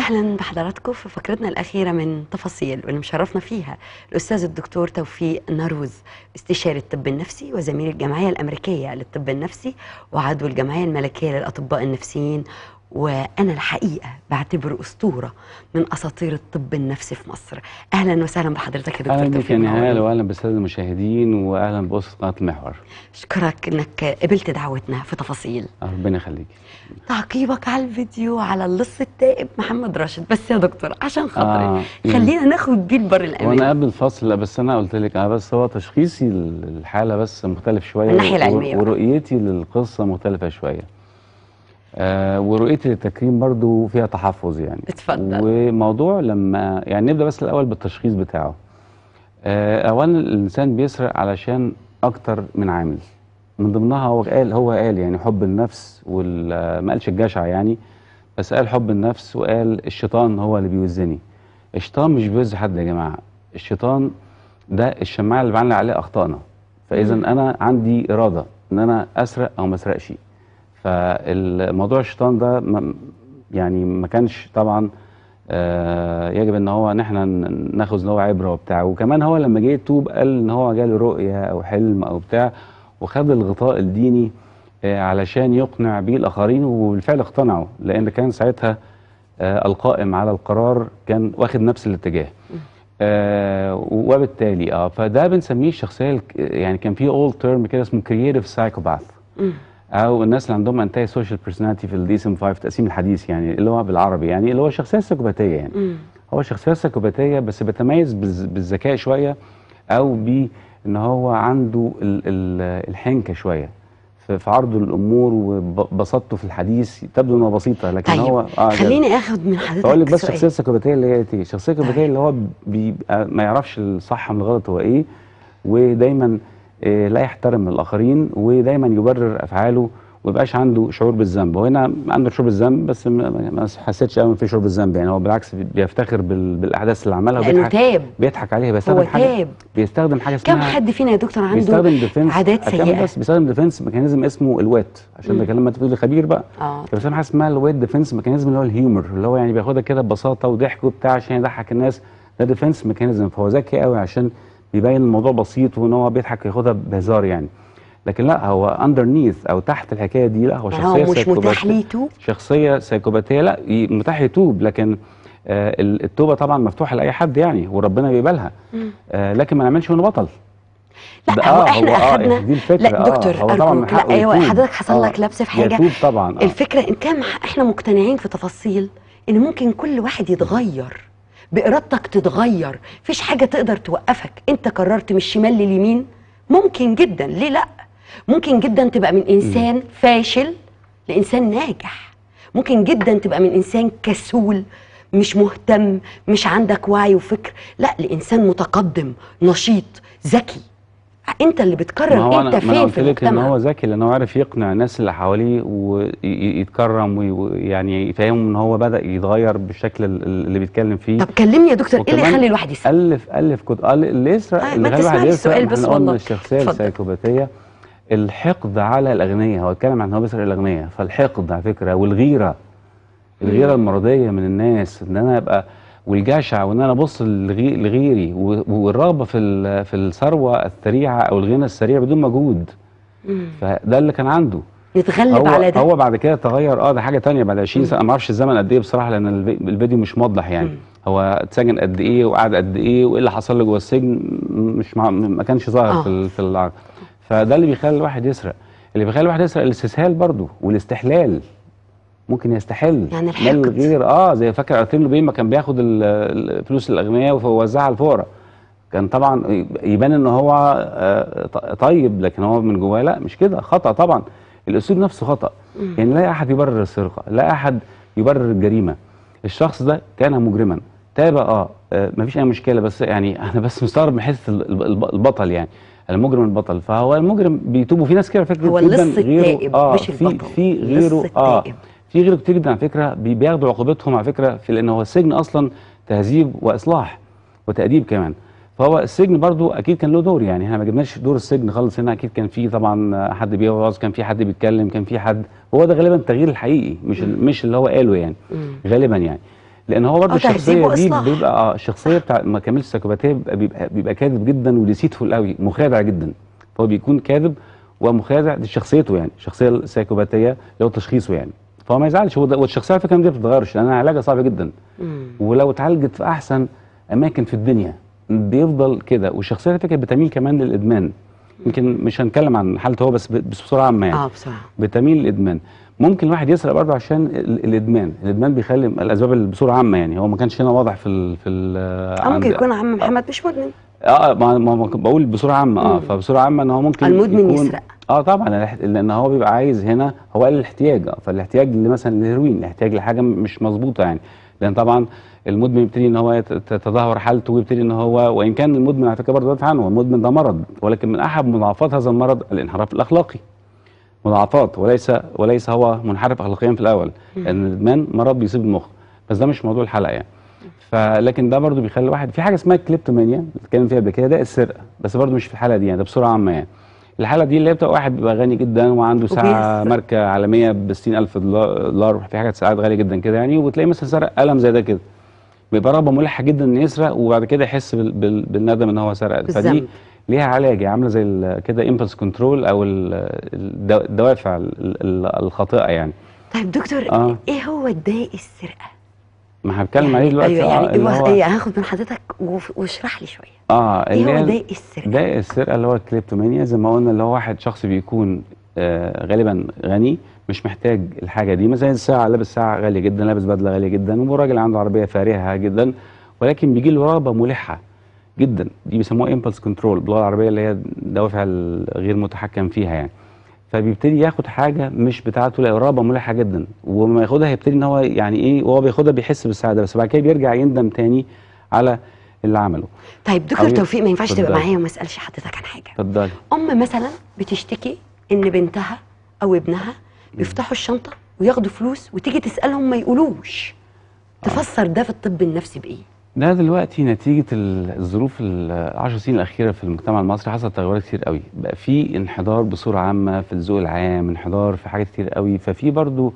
اهلا بحضراتكم في فقرتنا الاخيره من تفاصيل واللي مشرفنا فيها الاستاذ الدكتور توفيق ناروز استشاري الطب النفسي وزميل الجمعيه الامريكيه للطب النفسي وعضو الجمعيه الملكيه للاطباء النفسيين وانا الحقيقه بعتبره اسطوره من اساطير الطب النفسي في مصر اهلا وسهلا بحضرتك يا دكتور اهلا بك يا توفيق نهال منورني. واهلا بالساده المشاهدين واهلا باسره قناه المحور اشكرك انك قبلت دعوتنا في تفاصيل آه، ربنا يخليك تعقيبك على الفيديو على اللص التائب محمد راشد بس يا دكتور عشان خاطري آه. خلينا ناخد بيه لبر الامان وانا قبل الفصل لا بس انا قلت لك انا بس هو تشخيصي للحاله بس مختلف شويه من الناحية و- العلمية بقى. ورؤيتي للقصه مختلفه شويه آه ورؤيتي للتكريم برضو فيها تحفظ يعني اتفضل. وموضوع لما يعني نبدا بس الاول بالتشخيص بتاعه آه اولا الانسان بيسرق علشان اكتر من عامل من ضمنها هو قال هو قال يعني حب النفس وال ما قالش الجشع يعني بس قال حب النفس وقال الشيطان هو اللي بيوزني الشيطان مش بيوز حد يا جماعه الشيطان ده الشماعه اللي بعلق عليه اخطائنا فاذا انا عندي اراده ان انا اسرق او ما اسرقش فالموضوع الشيطان ده ما- يعني ما كانش طبعا آه، يجب ان هو ان احنا ن- ناخذ ان هو عبره وبتاع وكمان هو لما جه يتوب قال ان هو جاله رؤيه او حلم او بتاع وخد الغطاء الديني آه، علشان يقنع بيه الاخرين وبالفعل اقتنعوا لان كان ساعتها آه، القائم على القرار كان واخد نفس الاتجاه آه وبالتالي اه فده بنسميه الشخصيه الك- يعني كان في اول تيرم كده اسمه كرييتيف سايكوباث او الناس اللي عندهم انتي سوشيال بيرسوناليتي في الدي ام 5 التقسيم الحديث يعني اللي هو بالعربي يعني اللي هو الشخصيه السيكوباتيه يعني مم. هو شخصيه سيكوباتيه بس بيتميز بالز- بالذكاء شويه او بان هو عنده ال- ال- الحنكه شويه في في عرضه للامور وبساطته في الحديث تبدو انها بسيطه لكن طيب هو اه خليني اخد من حضرتك بقول لك بس سؤال. الشخصيه السيكوباتيه اللي هي ايه؟ الشخصيه السيكوباتيه اللي هو بيبقى ما يعرفش الصح من الغلط هو ايه ودايما آه، لا يحترم الاخرين ودايما يبرر افعاله ويبقاش عنده شعور بالذنب وهنا عنده شعور بالذنب بس ما- ما ما حسيتش قوي في شعور بالذنب يعني هو بالعكس بيفتخر بال- بالاحداث اللي عملها لانه وبيضحك تاب بيضحك عليها هو بيستخدم حاجه تاب بيستخدم حاجه كم اسمها حد فينا يا دكتور عنده بيستخدم ديفنس عادات سيئه بس بيستخدم ديفنس ميكانيزم اسمه الوات عشان ده كلام ما انت بتقولي خبير بقى اه بس حاجه اسمها الويت ديفنس ميكانيزم اللي هو الهيومر اللي هو يعني بياخدها كده ببساطه وضحك وبتاع عشان يضحك الناس ده ديفنس ميكانيزم فهو ذكي قوي عشان بيبين الموضوع بسيط وان هو بيضحك ياخدها بهزار يعني لكن لا هو اندرنيث او تحت الحكايه دي لا هو يعني شخصيه هو مش متاح سيكوباتية- ليه توب شخصيه سيكوباتيه لا ي- متاح يتوب لكن آه ال- التوبه طبعا مفتوحه لاي حد يعني وربنا بيقبلها آه لكن ما نعملش منه بطل لا ده- هو آه، احنا هو- آه، اخدنا دي الفكرة، لا آه، دكتور هو طبعا من أرجوك، لا حقه ايوه يتوب. حضرتك حصل آه، لك لبس في حاجه يتوب طبعا آه. الفكره ان كان احنا مقتنعين في تفاصيل ان ممكن كل واحد يتغير بارادتك تتغير مفيش حاجه تقدر توقفك انت قررت من الشمال لليمين ممكن جدا ليه لا ممكن جدا تبقى من انسان فاشل لانسان ناجح ممكن جدا تبقى من انسان كسول مش مهتم مش عندك وعي وفكر لا لانسان متقدم نشيط ذكي انت اللي ما بتقرر هو انت انا ما انا فين قلت في لك ان المجتمع هو ذكي لان هو عارف يقنع الناس اللي حواليه ويتكرم ويعني يفهمهم ان هو بدا يتغير بالشكل ال- ال- اللي بيتكلم فيه طب كلمني يا دكتور ايه اللي وكمان يخلي الواحد يسرق الف الف كنت قال اللي يسرق آه، اللي ما يخلي الواحد تسمعني يسرق السؤال ما بس احنا قلنا والله. الشخصيه اتفضل. السيكوباتيه الحقد على الاغنياء هو اتكلم عن ان هو بيسرق الاغنياء فالحقد على فكره والغيره الغيره المرضيه من الناس ان انا ابقى والجشع وان انا ابص لغي- لغيري و- والرغبه في ال- في الثروه السريعه او الغنى السريع بدون مجهود مم. فده اللي كان عنده يتغلب هو على ده هو بعد كده تغير اه ده حاجه تانية بعد 20 سنه ما اعرفش الزمن قد ايه بصراحه لان الفي- الفيديو مش موضح يعني مم. هو اتسجن قد ايه وقعد قد ايه وايه اللي حصل له جوه السجن مش مع ما كانش ظاهر آه. في ال- في العرض فده اللي بيخلي الواحد يسرق اللي بيخلي الواحد يسرق الاستسهال برضه والاستحلال ممكن يستحل يعني مال الحقد. الغير اه زي فاكر ارتين لوبين ما كان بياخد ال- ال- فلوس الاغنياء ووزعها على الفقراء كان طبعا يبان ان هو آه، ط- طيب لكن هو من جواه لا مش كده خطا طبعا الاسلوب نفسه خطا يعني لا احد يبرر السرقه لا احد يبرر الجريمه الشخص ده كان مجرما تاب اه آه، مفيش اي مشكله بس يعني انا بس مستغرب من حته ال- ال- البطل يعني المجرم البطل فهو المجرم بيتوب وفي ناس كده فكره هو جدا اللص غيره التائب اه مش في البطل في اللص غيره اه التائب. في غيره كتير جدا على فكره بي- بياخدوا عقوبتهم على فكره في لان هو السجن اصلا تهذيب واصلاح وتاديب كمان فهو السجن برضو اكيد كان له دور يعني احنا ما جبناش دور السجن خالص هنا اكيد كان في طبعا حد بيوعظ كان في حد بيتكلم كان في حد هو ده غالبا التغيير الحقيقي مش ال- مش اللي هو قاله يعني مم. غالبا يعني لان هو برضه آه، تهذيب الشخصيه دي وإصلاح. بيبقى اه الشخصيه بتاع ما كاملش السايكوباتيه بيبقى, بيبقى, بيبقى كاذب جدا وديسيتفول قوي مخادع جدا فهو بيكون كاذب ومخادع دي شخصيته يعني الشخصيه السايكوباتيه اللي هو تشخيصه يعني فهو ما يزعلش هو ده والشخصيه على فكره ما بتتغيرش لان علاجها صعب جدا مم. ولو اتعالجت في احسن اماكن في الدنيا بيفضل كده والشخصيه على فكره بتميل كمان للادمان يمكن مش هنتكلم عن حالته هو بس ب- بس بصوره عامه يعني اه بصراحه بتميل للادمان ممكن الواحد يسرق برضه عشان ال- الادمان الادمان بيخلي الاسباب اللي بصوره عامه يعني هو ما كانش هنا واضح في ال في ال آه، ممكن يكون عم محمد مش مدمن اه ما, ما ما بقول بصوره عامه اه مم. فبصوره عامه ان هو ممكن المدمن يكون يسرق. اه طبعا الاح- لان هو بيبقى عايز هنا هو قال الاحتياج آه، فالاحتياج اللي مثلا الهيروين الاحتياج لحاجه م- مش مظبوطه يعني لان طبعا المدمن يبتدي ان هو يت- تتدهور حالته ويبتدي ان هو وان كان المدمن على فكره برضه بدافع عنه المدمن ده مرض ولكن من احد مضاعفات هذا المرض الانحراف الاخلاقي مضاعفات وليس وليس هو منحرف اخلاقيا في الاول لان الادمان مرض بيصيب المخ بس ده مش موضوع الحلقه يعني فلكن ده برضو بيخلي الواحد في حاجه اسمها كليبتومانيا اتكلم فيها قبل كده ده السرقه بس برضو مش في الحاله دي يعني ده بصوره عامه يعني الحاله دي اللي هي بتبقى واحد بيبقى غني جدا وعنده ساعه وبيسرق. ماركه عالميه ب 60000 دولار في حاجات ساعات غاليه جدا كده يعني وتلاقيه مثلا سرق قلم زي ده كده بيبقى رغبه ملحه جدا انه يسرق وبعد كده يحس بال- بال- بالندم ان هو سرق فدي بالذنب. ليها علاج يعني عامله زي ال- كده امبلس كنترول او ال- الدو- الدوافع ال- ال- الخاطئه يعني طيب دكتور آه. ايه هو داء السرقه ما هتكلم عليه دلوقتي ايوه آه، يعني اللي إيه هو- إيه هاخد من حضرتك وف- واشرح لي شويه اه ايه اللي هو هي داء السرقه ده السرقه اللي هو الكليبتومانيا زي ما قلنا اللي هو واحد شخص بيكون آه غالبا غني مش محتاج الحاجه دي مثلا الساعه لابس ساعه غاليه جدا لابس بدله غاليه جدا وراجل عنده عربيه فارهه جدا ولكن بيجي له رغبه ملحه جدا دي بيسموها امبلس كنترول باللغه العربيه اللي هي الدوافع الغير متحكم فيها يعني فبيبتدي ياخد حاجه مش بتاعته لا رغبه ملحه جدا وما ياخدها يبتدي ان هو يعني ايه وهو بياخدها بيحس بالسعاده بس بعد كده بيرجع يندم تاني على اللي عمله طيب دكتور أيوة. توفيق ما ينفعش تبقى اتفضلي. معايا وما اسالش حضرتك عن حاجه اتفضلي ام مثلا بتشتكي ان بنتها او ابنها بيفتحوا الشنطه وياخدوا فلوس وتيجي تسالهم ما يقولوش تفسر ده في الطب النفسي بايه ده دلوقتي نتيجة ال- الظروف العشر سنين الأخيرة في المجتمع المصري حصل تغيرات كتير قوي بقى في انحدار بصورة عامة في الذوق العام انحدار في حاجات كتير قوي ففي برضو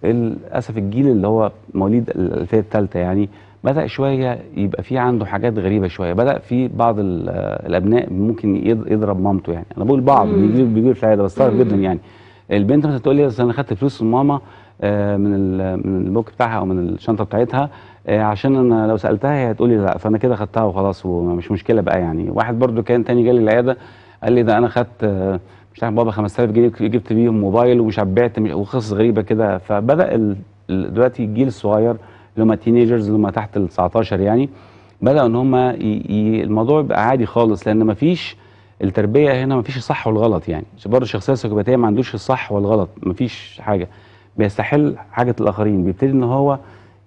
للأسف الجيل اللي هو مواليد الألفية الثالثة يعني بدأ شوية يبقى في عنده حاجات غريبة شوية بدأ في بعض ال- الأبناء ممكن يض- يضرب مامته يعني أنا بقول بعض مم. بيجي بيجي في العيادة بستغرب مم. جدا يعني البنت مثلا تقول لي أصل أنا خدت فلوس من ماما آه، من ال- من البوك بتاعها او من الشنطه بتاعتها آه، عشان انا لو سالتها هي هتقول لي لا فانا كده خدتها وخلاص ومش مشكله بقى يعني واحد برضو كان تاني جالي العياده قال لي ده انا خدت آه، مش عارف بابا 5000 جنيه جبت بيهم موبايل ومش عارف بعت مش- وقصص غريبه كده فبدا ال- ال- دلوقتي الجيل الصغير اللي هم التينيجرز اللي هم تحت ال 19 يعني بداوا ان هم ي... ي... الموضوع يبقى عادي خالص لان مفيش التربيه هنا مفيش الصح والغلط يعني برضه الشخصيه السيكوباتيه ما عندوش الصح والغلط مفيش حاجه بيستحل حاجه الاخرين بيبتدي ان هو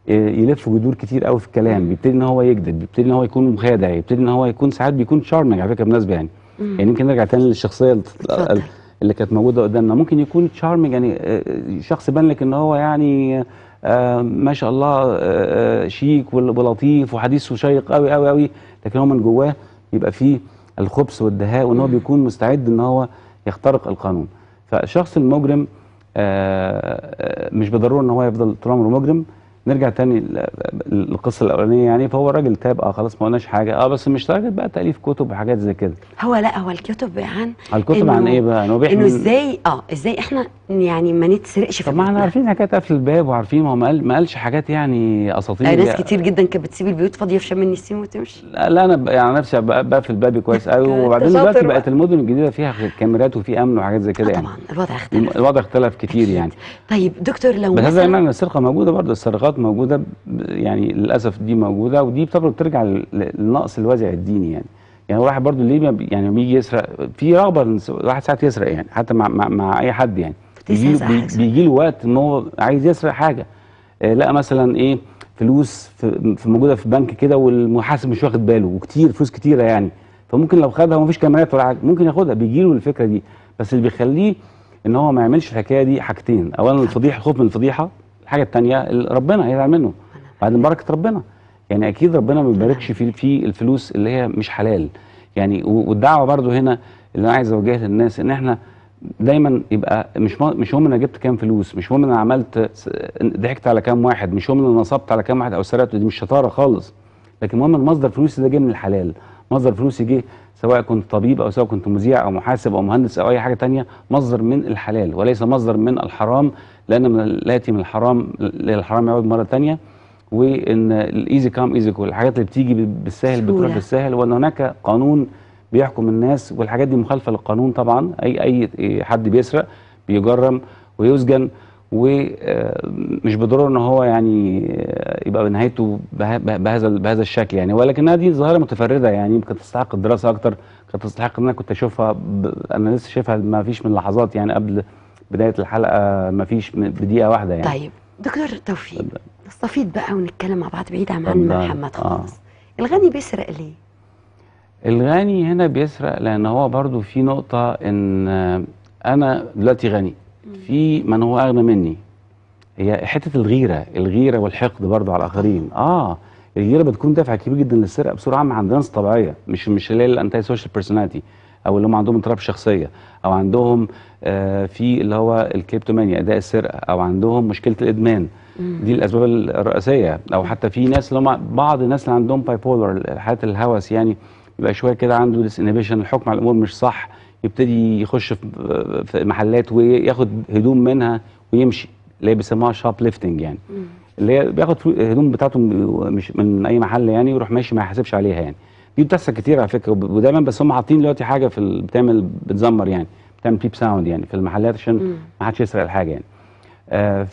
يلف جذور كتير قوي في الكلام بيبتدي ان هو يكذب بيبتدي ان هو يكون مخادع يبتدي ان هو يكون ساعات بيكون شارمنج على فكره بالنسبه يعني مم. يعني يمكن نرجع تاني للشخصيه الت- اتفضل. اللي كانت موجوده قدامنا ممكن يكون تشارمنج يعني آه، شخص بان لك ان هو يعني آه، ما شاء الله آه، آه، شيك ول- ولطيف وحديثه شيق قوي قوي قوي لكن هو من جواه يبقى فيه الخبث والدهاء وان هو بيكون مستعد ان هو يخترق القانون فالشخص المجرم آه، آه، مش بالضروره ان هو يفضل طول عمره مجرم نرجع تاني ل- للقصه الاولانيه يعني فهو الراجل تاب اه خلاص ما قلناش حاجه اه بس مش راجل بقى تاليف كتب وحاجات زي كده هو لا هو الكتب عن الكتب إنه- عن ايه بقى؟ انه انه بيحمل ازاي اه ازاي احنا يعني ما نتسرقش في طب ما احنا بيوتنا. عارفين حكايه قفل الباب وعارفين ما هو ما قال ما قالش حاجات يعني اساطير آه، ناس يعني- كتير جدا كانت بتسيب البيوت فاضيه في شم النسيم وتمشي لا, لا انا ب- يعني نفسي أبقى- بقفل بابي كويس قوي أنت وبعدين شاطر دلوقتي بقى. بقت المدن الجديده فيها كاميرات وفي امن وحاجات زي كده آه يعني طبعا الوضع اختلف الوضع اختلف كتير أكيد. يعني طيب دكتور لو بس هذا مثلا يمنع ان السرقه موجوده برضه السرقات موجوده ب- يعني للاسف دي موجوده ودي برضه بترجع لل- للنقص الوازع الديني يعني يعني الواحد برضه ليه ما بي- يعني لما بيجي يسرق في رغبه إن الواحد ساعات يسرق يعني حتى مع مع, مع اي حد يعني بيجي بتستهزأ حاجة. بيجي له وقت ان هو عايز يسرق حاجه آه، لقى مثلا ايه فلوس في في موجوده في بنك كده والمحاسب مش واخد باله وكتير فلوس كتيره يعني فممكن لو خدها ومفيش كاميرات ولا حاجه ممكن ياخدها بيجي له الفكره دي بس اللي بيخليه ان هو ما يعملش الحكايه دي حاجتين اولا الفضيحه الخوف من الفضيحه الحاجه الثانيه ربنا هيزعل منه بعدين بركه ربنا يعني اكيد ربنا ما بيباركش في في الفلوس اللي هي مش حلال يعني و- والدعوه برضو هنا اللي انا عايز اوجهها للناس ان احنا دايما يبقى مش م- مش مهم انا جبت كام فلوس مش مهم انا عملت س- ضحكت على كام واحد مش مهم انا نصبت على كام واحد او سرقت دي مش شطاره خالص لكن المهم المصدر فلوسي ده جه من الحلال مصدر فلوسي جه سواء كنت طبيب او سواء كنت مذيع او محاسب او مهندس او اي حاجه تانية مصدر من الحلال وليس مصدر من الحرام لان من الاتي من الحرام للحرام يعود مره تانية وان الايزي كام ايزي كول الحاجات اللي بتيجي بالسهل بتروح سهولة. بالسهل وان هناك قانون بيحكم الناس والحاجات دي مخالفه للقانون طبعا اي اي حد بيسرق بيجرم ويسجن ومش بالضروره ان هو يعني آه، يبقى نهايته به- به- بهذا بهذا الشكل يعني ولكنها دي ظاهره متفرده يعني يمكن تستحق الدراسه اكتر كانت تستحق ان انا كنت اشوفها ب... انا لسه شايفها ما فيش من لحظات يعني قبل بدايه الحلقه ما فيش من- بدقيقه واحده يعني طيب دكتور توفيق اتفضل. نستفيد بقى ونتكلم مع بعض بعيد عن اتفضل. محمد آه. خالص الغني بيسرق ليه؟ الغني هنا بيسرق لان هو برضو في نقطة ان آه، انا دلوقتي غني في من هو اغنى مني هي حتة الغيرة الغيرة والحقد برضو على الاخرين اه الغيرة بتكون دافع كبير جدا للسرقة بصورة عامة عند ناس طبيعية مش مش اللي هي الانتي سوشيال بيرسوناليتي او اللي هم عندهم اضطراب شخصية او عندهم آه في اللي هو الكليبتومانيا اداء السرقة او عندهم مشكلة الادمان دي الاسباب الرئيسيه او حتى في ناس اللي هم بعض الناس اللي عندهم باي بولر حالات الهوس يعني يبقى شويه كده عنده ديس انيبيشن الحكم على الامور مش صح يبتدي يخش في في محلات وياخد هدوم منها ويمشي اللي هي بيسموها شوب ليفتنج يعني اللي هي بياخد فلو- هدوم بتاعته م- مش من اي محل يعني ويروح ماشي ما يحاسبش عليها يعني دي بتحصل كتير على فكره وب- ودايما بس هم حاطين دلوقتي حاجه في ال- بتعمل بتزمر يعني بتعمل بيب ساوند يعني في المحلات عشان ما حدش يسرق الحاجه يعني آه،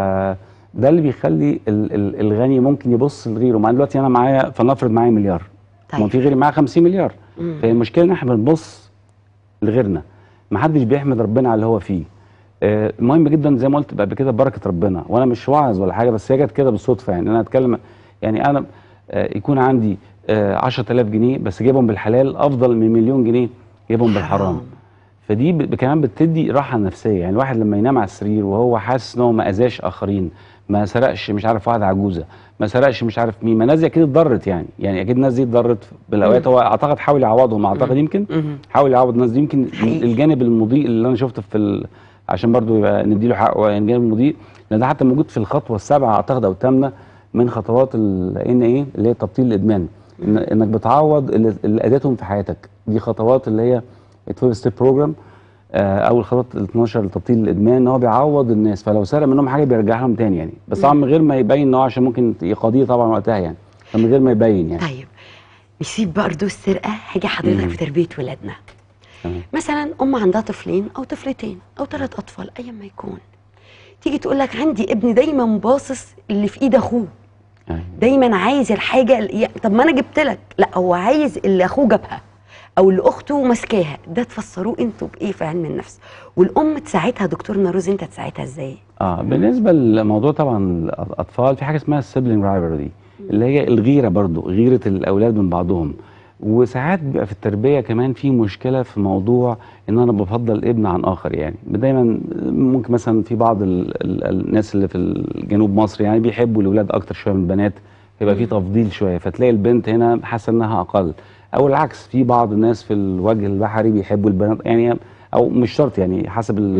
فده اللي بيخلي ال- ال- الغني ممكن يبص لغيره مع دلوقتي انا معايا فلنفرض معايا مليار طيب. ما في غيري معاه 50 مليار مم. فهي المشكله ان احنا بنبص لغيرنا ما حدش بيحمد ربنا على اللي هو فيه آه، مهم جدا زي ما قلت قبل كده بركه ربنا وانا مش واعظ ولا حاجه بس هي جت كده بالصدفه يعني انا اتكلم يعني انا آه، يكون عندي آه، 10000 جنيه بس جايبهم بالحلال افضل من مليون جنيه جايبهم بالحرام حرام. فدي ب- كمان بتدي راحه نفسيه يعني الواحد لما ينام على السرير وهو حاسس ان هو ما اذاش اخرين ما سرقش مش عارف واحده عجوزه ما سرقش مش عارف مين ما الناس دي اكيد اتضرت يعني يعني اكيد الناس دي اتضرت بالاوقات هو اعتقد حاول يعوضهم اعتقد يمكن مم. حاول يعوض الناس دي يمكن حقيقي. الجانب المضيء اللي انا شفته في ال... عشان برضو يبقى نديله حقه يعني الجانب المضيء لان ده حتى موجود في الخطوه السابعه اعتقد او الثامنه من خطوات ان ايه اللي هي تبطيل الادمان إن انك بتعوض اللي اللي اديتهم في حياتك دي خطوات اللي هي 12 ستيب بروجرام اول خطوات ال 12 لتبطيل الادمان ان هو بيعوض الناس فلو سرق منهم حاجه بيرجعها لهم تاني يعني بس طبعا من غير ما يبين ان هو عشان ممكن يقاضيه طبعا وقتها يعني فمن غير ما يبين يعني طيب نسيب برضه السرقه هاجي حضرتك مم. في تربيه ولادنا تمام. مثلا ام عندها طفلين او طفلتين او ثلاث اطفال ايا ما يكون تيجي تقول لك عندي ابن دايما باصص اللي في ايد اخوه أيوة. دايما عايز الحاجه اللي طب ما انا جبت لك لا هو عايز اللي اخوه جابها او اللي اخته ماسكاها ده تفسروه انتوا بايه في علم النفس والام تساعدها دكتور ناروز انت تساعدها ازاي اه بالنسبه للموضوع طبعا الاطفال في حاجه اسمها السيبلينج رايفري اللي هي الغيره برضو غيره الاولاد من بعضهم وساعات بيبقى في التربيه كمان في مشكله في موضوع ان انا بفضل ابن عن اخر يعني دايما ممكن مثلا في بعض ال ال الناس اللي في جنوب مصر يعني بيحبوا الاولاد اكتر شويه من البنات يبقى في تفضيل شويه فتلاقي البنت هنا حاسه انها اقل او العكس في بعض الناس في الوجه البحري بيحبوا البنات يعني او مش شرط يعني حسب ال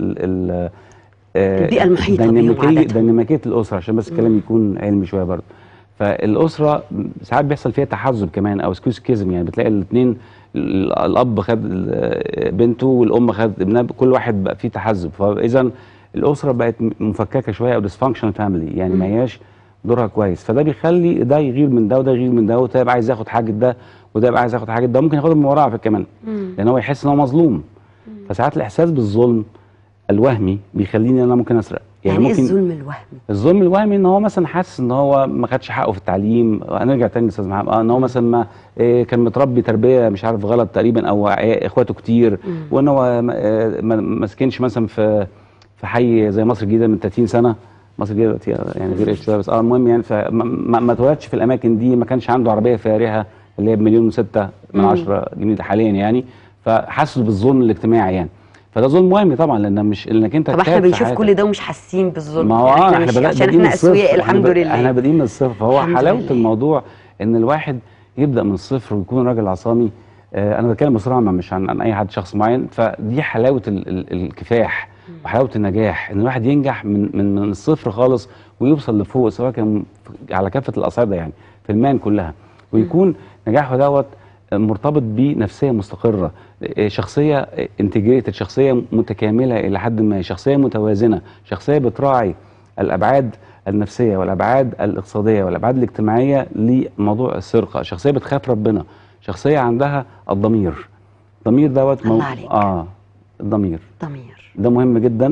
ال آه، البيئة المحيطة بيهم ديناميكية عادة. ديناميكية الأسرة عشان بس الكلام يكون علمي شوية برضه فالأسرة ساعات بيحصل فيها تحزب كمان أو سكيوسكيزم يعني بتلاقي الاثنين الأب خد ال- بنته والأم خد ابنها كل واحد بقى فيه تحزب فإذا الأسرة بقت مفككة شوية أو dysfunctional فاميلي يعني ما هياش دورها كويس فده بيخلي ده يغير من ده وده يغير من ده وده يبقى عايز ياخد حاجة ده وده يبقى عايز ياخد حاجة ده ممكن ياخدها من وراه على فكرة كمان لأن هو يحس إن هو مظلوم فساعات الإحساس بالظلم الوهمي بيخليني انا ممكن اسرق يعني, ايه ممكن الظلم الوهمي الظلم الوهمي ان هو مثلا حاسس ان هو ما خدش حقه في التعليم هنرجع تاني لاستاذ محمد اه ان هو مثلا ما إيه كان متربي تربيه مش عارف غلط تقريبا او عيا- اخواته كتير وان هو ما- آه، ما ما سكنش مثلا في في حي زي مصر الجديده من 30 سنه مصر الجديده دلوقتي يعني غير شويه بس اه المهم يعني فما ما- ما اتولدش في الاماكن دي ما كانش عنده عربيه فارهه اللي هي بمليون وستة من عشرة جنيه ده حاليا يعني فحاسس بالظلم الاجتماعي يعني فده ظلم وهمي طبعا لان مش انك انت طب احنا تتعب في بنشوف حياتك. كل ده ومش حاسين بالظلم ما هو يعني اه احنا مش بدأ- عشان بادئين احنا من الصفر. اسوياء احنا الحمد باد- لله احنا بادئين من الصفر فهو الحمد حلاوه لله. الموضوع ان الواحد يبدا من الصفر ويكون راجل عصامي آه، انا بتكلم بصراحه عامة مش عن, عن اي حد شخص معين فدي حلاوه ال ال الكفاح وحلاوه النجاح ان الواحد ينجح من من من الصفر خالص ويوصل لفوق سواء كان في- على كافه الاصعده يعني في المان كلها ويكون نجاحه دوت مرتبط بنفسيه مستقره آه، شخصيه انتجريتد شخصيه متكامله الى حد ما شخصيه متوازنه شخصيه بتراعي الابعاد النفسيه والابعاد الاقتصاديه والابعاد الاجتماعيه لموضوع السرقه شخصيه بتخاف ربنا شخصيه عندها الضمير الضمير دوت الله عليك. اه الضمير ضمير ده مهم جدا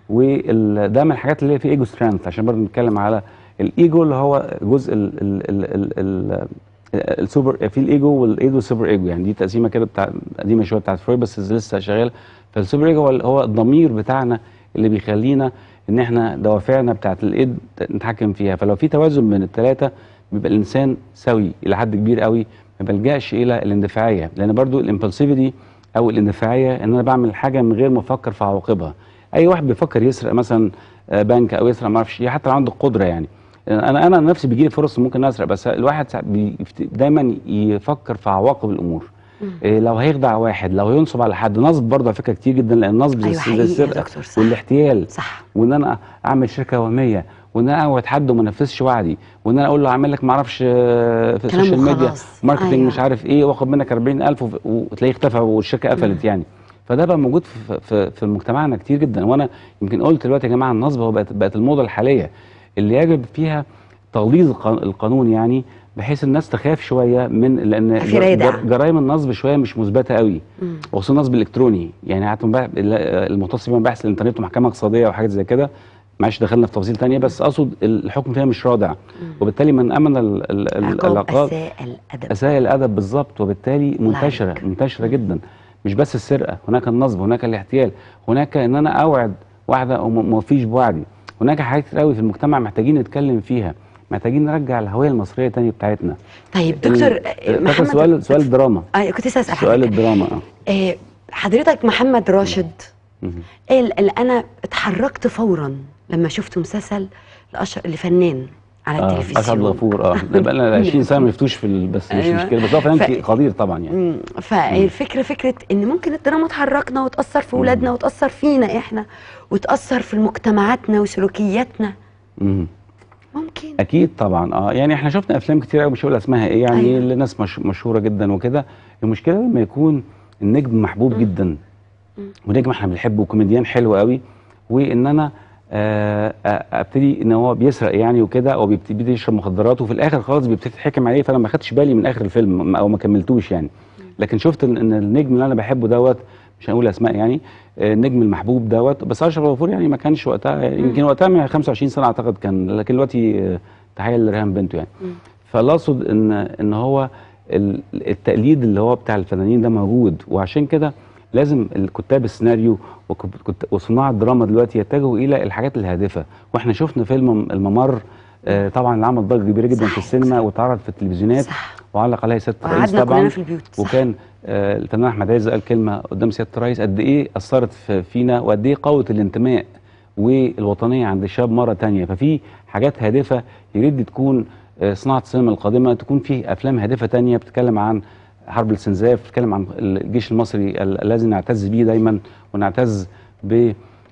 وده من الحاجات اللي هي في ايجو سترينث عشان برضه نتكلم على الايجو اللي هو جزء ال ال ال ال ال السوبر في الايجو والايجو والسوبر ايجو يعني دي تقسيمه كده بتاع قديمه شويه بتاعت فرويد بس لسه شغاله فالسوبر ايجو هو هو الضمير بتاعنا اللي بيخلينا ان احنا دوافعنا بتاعت الايد نتحكم فيها فلو في توازن بين الثلاثه بيبقى الانسان سوي الى حد كبير قوي ما بيلجاش الى الاندفاعيه لان برضو الامبulsivity او الاندفاعيه ان انا بعمل حاجه من غير ما افكر في عواقبها اي واحد بيفكر يسرق مثلا آه، بنك او يسرق ما اعرفش إيه، حتى لو عنده القدره يعني انا انا نفسي بيجي لي فرص ممكن اسرق بس الواحد ساعات بيفت- دايما يفكر في عواقب الامور إيه لو هيخدع واحد لو هينصب على حد نصب برضه على فكره كتير جدا لان النصب زي أيوة زي حقيقي يا السرقه دكتور، صح. والاحتيال صح وان انا اعمل شركه وهميه وان انا اوعد حد وما انفذش وعدي وان انا اقول له اعمل لك ما اعرفش آه، في كلام السوشيال ميديا وخلاص. ماركتنج أيوة. مش عارف ايه واخد منك 40000 وف- وتلاقيه اختفى والشركه قفلت يعني فده بقى موجود في في في مجتمعنا كتير جدا وانا يمكن قلت دلوقتي يا جماعه النصب هو بقت بقت الموضه الحاليه اللي يجب فيها تغليظ القان- القانون يعني بحيث الناس تخاف شويه من لان أخي رادع. جر- جرائم النصب شويه مش مثبته قوي مم. وخصوصا النصب الالكتروني يعني حتى مباح- المتصل بمباحث الانترنت ومحكمه اقتصاديه وحاجات زي كده معلش دخلنا في تفاصيل تانية بس اقصد الحكم فيها مش رادع وبالتالي من امن ال- ال- ال- عقاب العقاب اساء الادب اساء الادب بالظبط وبالتالي منتشره عليك. منتشره جدا مش بس السرقه هناك النصب هناك الاحتيال هناك ان انا اوعد واحده وما فيش بوعدي هناك حاجات كتير قوي في المجتمع محتاجين نتكلم فيها محتاجين نرجع الهويه المصريه تاني بتاعتنا طيب دكتور ال- آه، فاكر محمد سؤال سؤال الدراما آه كنت لسه اسال سؤال حضرتك الدراما اه آه حضرتك محمد راشد مهم. قال اللي انا اتحركت فورا لما شفت مسلسل لأشر... لفنان على اه التلفزيون اشرف غفور اه ده بقى لنا 20 سنه ما شفتوش في ال- بس مش أيوة. مشكله بس هو فنان ف- كي- قدير طبعا يعني مم. فالفكره فكره ان ممكن الدراما تحركنا وتاثر في اولادنا وتاثر فينا احنا وتاثر في مجتمعاتنا وسلوكياتنا مهم. ممكن اكيد طبعا اه يعني احنا شفنا افلام كتير قوي مش هقول اسمها ايه يعني أيوة. أيوة. لناس مش مشهوره جدا وكده المشكله لما يكون النجم محبوب جدا ونجم احنا بنحبه وكوميديان حلو قوي وان انا آه، آه، ابتدي ان هو بيسرق يعني وكده او بيبتدي يشرب مخدرات وفي الاخر خالص بيبتدي يتحكم عليه فانا ما خدتش بالي من اخر الفيلم او ما كملتوش يعني لكن شفت ان إن النجم اللي انا بحبه دوت مش هنقول اسماء يعني آه، النجم المحبوب دوت بس اشرف غفور يعني ما كانش وقتها يمكن وقتها من 25 سنه اعتقد كان لكن دلوقتي آه، تحيه لريهام بنته يعني فاللي اقصد ان ان هو ال- التقليد اللي هو بتاع الفنانين ده موجود وعشان كده لازم الكتاب السيناريو وكت- كت- وصناع الدراما دلوقتي يتجهوا الى الحاجات الهادفه واحنا شفنا فيلم الممر آه، طبعا اللي عمل ضجه كبيره جدا صح، في السينما واتعرض في التلفزيونات صح وعلق عليها سياده الرئيس وقعدنا طبعا كلنا في البيوت صح. وكان آه، الفنان احمد عز قال كلمه قدام سياده الرئيس قد ايه اثرت في- فينا وقد ايه قوه الانتماء والوطنيه عند الشباب مره تانية ففي حاجات هادفه يريد تكون آه، صناعه السينما القادمه تكون في افلام هادفه تانية بتتكلم عن حرب الاستنزاف بتتكلم عن الجيش المصري ال- الذي نعتز به دايما ونعتز ب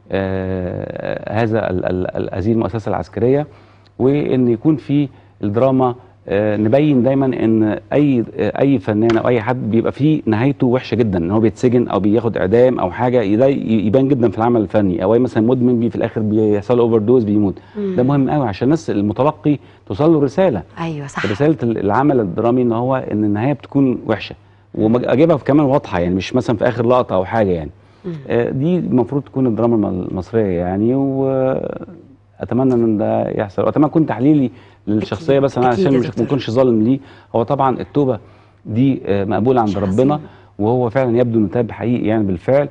آه، هذا ال- ال- ال- هذه المؤسسه العسكريه وان يكون في الدراما آه، نبين دايما ان اي آه، اي فنان او اي حد بيبقى فيه نهايته وحشه جدا ان هو بيتسجن او بياخد اعدام او حاجه ده يبان جدا في العمل الفني او أي مثلا مدمن بي في الاخر بيحصل اوفر دوز بيموت ده مهم قوي عشان الناس المتلقي توصل له رساله ايوه صح رساله العمل الدرامي ان هو ان النهايه بتكون وحشه واجيبها كمان واضحه يعني مش مثلا في اخر لقطه او حاجه يعني آه، دي المفروض تكون الدراما الم- المصريه يعني واتمنى ان ده يحصل واتمنى يكون تحليلي للشخصيه بس انا أكيد عشان يا مش دكتور. ما اكونش ظالم ليه هو طبعا التوبه دي آه، مقبوله عند شيء ربنا عظيم. وهو فعلا يبدو انه تاب حقيقي يعني بالفعل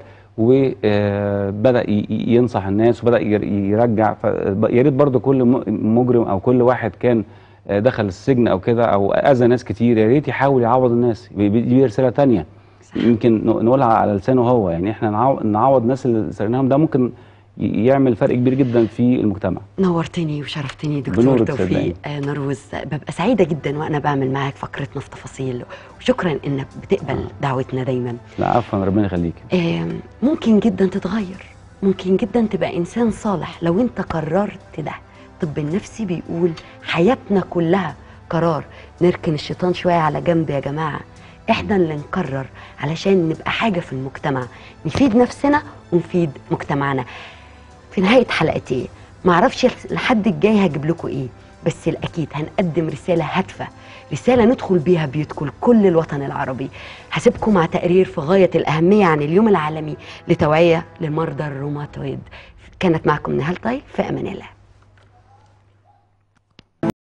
وبدا ينصح الناس وبدا ير- يرجع ف- يا ريت برضه كل م- مجرم او كل واحد كان آه، دخل السجن او كده او اذى ناس كتير يا ريت يحاول يعوض الناس ب- ب- دي رساله تانية يمكن ن- نقولها على لسانه هو يعني احنا نعو- نعوض الناس اللي سرقناهم ده ممكن ي- يعمل فرق كبير جدا في المجتمع نورتني وشرفتني دكتور بنورك توفيق صدقني. آه، نروز ببقى سعيده جدا وانا بعمل معاك فقرتنا في تفاصيل وشكرا انك بتقبل دعوتنا دايما لا عفوا ربنا يخليك آم، ممكن جدا تتغير ممكن جدا تبقى انسان صالح لو انت قررت ده الطب النفسي بيقول حياتنا كلها قرار نركن الشيطان شويه على جنب يا جماعه احنا اللي نقرر علشان نبقى حاجه في المجتمع نفيد نفسنا ونفيد مجتمعنا في نهايه حلقتي معرفش الحد الجاي هجيب لكم ايه بس الاكيد هنقدم رساله هادفه رساله ندخل بيها بيوتكم كل الوطن العربي هسيبكم مع تقرير في غايه الاهميه عن اليوم العالمي لتوعيه لمرضى الروماتويد كانت معكم نهال طيب في امان الله